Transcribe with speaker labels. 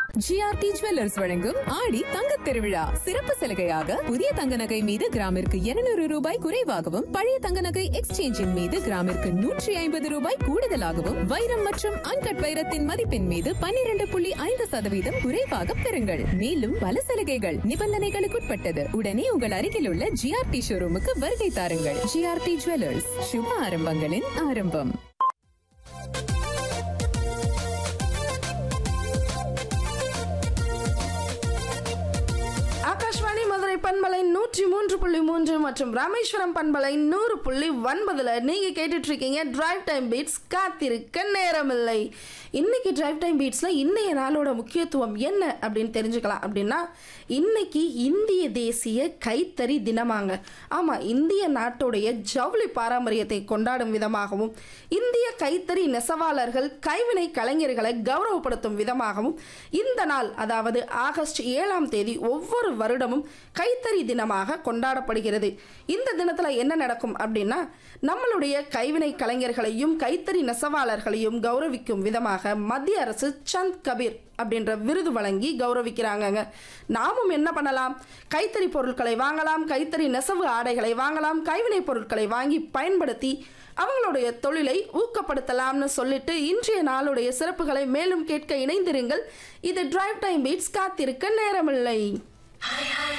Speaker 1: GRT jewellers வழங்கும் ஆடி தங்க திருவிழா சிறப்பு சலுகையாக புதிய தங்க நகை மீது கிராமிற்கு 200 ரூபாய் குறைவாகவும் பழைய தங்க நகை எக்ஸ்சேஞ்சின் மீது கிராமிற்கு நூற்றி ஐம்பது ரூபாய் கூடுதலாகவும் வைரம் மற்றும் அன்கட் வைரத்தின் மதிப்பின் மீது 12.5% புள்ளி ஐந்து சதவீதம் குறைவாக பெறுங்கள் மேலும் பல சலுகைகள் நிபந்தனைகளுக்குட்பட்டது உடனே உங்கள் அருகில் உள்ள ஜிஆர்டி ஷோரூமுக்கு வருகை தாருங்கள் ஜிஆர்டி ஜுவல்லர்ஸ் சுப ஆரம்பங்களின் ஆரம்பம்
Speaker 2: ஆகாஷ்வாணி மதுரை பண்பலை நூற்றி மூன்று புள்ளி மூன்று மற்றும் ராமேஸ்வரம் பண்பலை நூறு புள்ளி ஒன்பதுல நீங்க கேட்டுட்டு இருக்கீங்க டிரைவ் டைம் பீட்ஸ் காத்திருக்க நேரமில்லை இன்னைக்கு டிரைவ் டைம் பீட்ஸ்ல இன்னைய நாளோட முக்கியத்துவம் என்ன அப்படின்னு தெரிஞ்சுக்கலாம் அப்படின்னா இன்னைக்கு இந்திய தேசிய கைத்தறி தினமாங்க ஆமா இந்திய நாட்டுடைய ஜவுளி பாரம்பரியத்தை கொண்டாடும் விதமாகவும் இந்திய கைத்தறி நெசவாளர்கள் கைவினை கலைஞர்களை கௌரவப்படுத்தும் விதமாகவும் இந்த நாள் அதாவது ஆகஸ்ட் ஏழாம் தேதி ஒவ்வொரு வருடமும் கைத்தறி தினமாக கொண்டாடப்படுகிறது இந்த தினத்தில் என்ன நடக்கும் அப்படின்னா நம்மளுடைய கைவினை கலைஞர்களையும் கைத்தறி நெசவாளர்களையும் கௌரவிக்கும் விதமாக மத்திய அரசு சந்த் கபீர் அப்படின்ற விருது வழங்கி கௌரவிக்கிறாங்கங்க நாமும் என்ன பண்ணலாம் கைத்தறி பொருட்களை வாங்கலாம் கைத்தறி நெசவு ஆடைகளை வாங்கலாம் கைவினை பொருட்களை வாங்கி பயன்படுத்தி அவங்களுடைய தொழிலை ஊக்கப்படுத்தலாம்னு சொல்லிட்டு இன்றைய நாளுடைய சிறப்புகளை மேலும் கேட்க இணைந்திருங்கள் இது டிரைவ் டைம் பீட்ஸ் காத்திருக்க நேரமில்லை